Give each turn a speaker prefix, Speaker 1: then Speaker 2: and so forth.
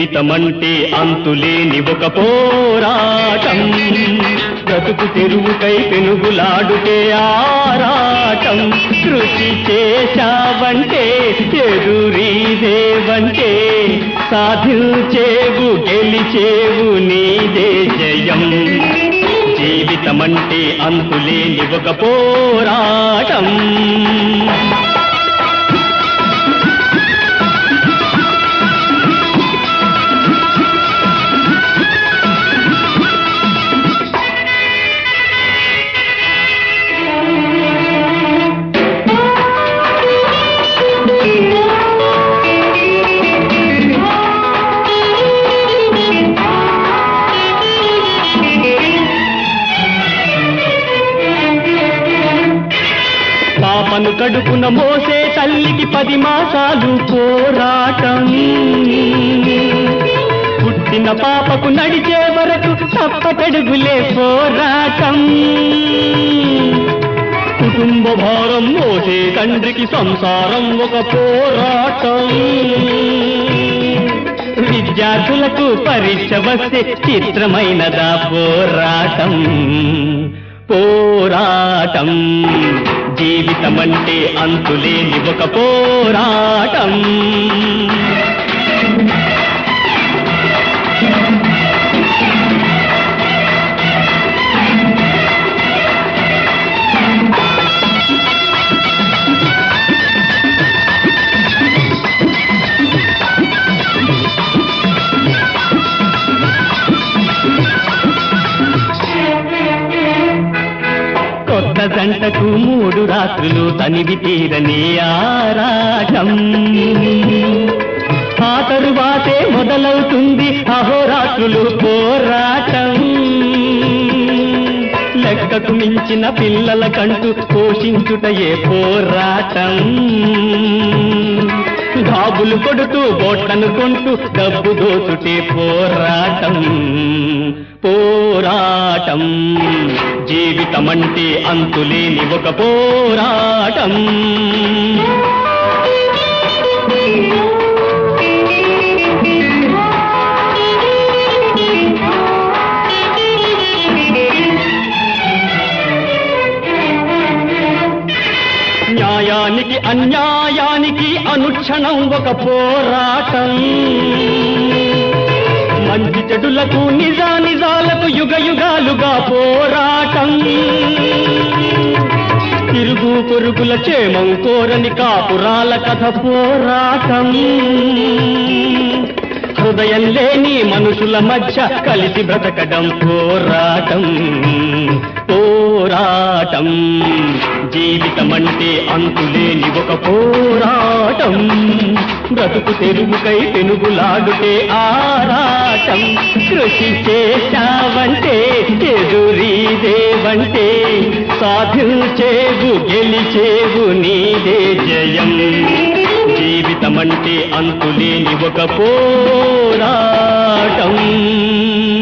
Speaker 1: జీవితమంటే అంతులేని ఒక పోరాటం బ్రతుకు తెరువుకై పెనుగులాడుటే ఆరాటం కృషి చేశావంటే ఎదురీదేవంటే సాధించేవు గెలిచేవు నీదే జయం జీవితమంటే అంతులేని ఒక పోరాటం పాపను కడుపున మోసే తల్లికి పది మాసాలు పోరాటం పుట్టిన పాపకు నడిచే వరకు తప్పటడుగులే పోరాటం కుటుంబ భారం మోసే తండ్రికి సంసారం ఒక పోరాటం విద్యార్థులకు పరీక్ష వస్తే చిత్రమైనదా పోరాటం పోరాటం జీవితమంటే అంతులేని ఒక పోరాటం కొత్త జంటకు మూడు రాత్రులు తనివి తీరని ఆరాటం ఆ తరువాతే మొదలవుతుంది అహోరాత్రులు పోరాటం లెక్కకు మించిన పిల్లల కంటూ పోషించుటయే పోరాటం డాబులు కొడుతూ బోట్లను కొంటూ డబ్బు దోచుటే పోరాటం పోరాటం జీవితమంటే అంతులేని ఒక పోరాటం న్యాయానికి అన్యాయానికి అనుక్షణం ఒక పోరాటం మంచి చెడులకు నిజానిజాలకు యుగ యుగాలుగా పోరాటం తిరుగు పొరుగుల క్షేమం కోరని కాపురాల కథ పోరాటం హృదయం లేని మనుషుల మధ్య కలిసి బ్రతకడం పోరాటం పోరాటం జీవితమంటే అంతులేని ఒక పోరాటం బ్రతుకు తెరువుకై పెనుగులాడుటే ఆరాటం కృషి చేశావంటే ఎదురీదేవంటే సాధించేవు గెలిచేవు నీదే జయం జీవితమంటే అంతులేని ఒక పోరాటం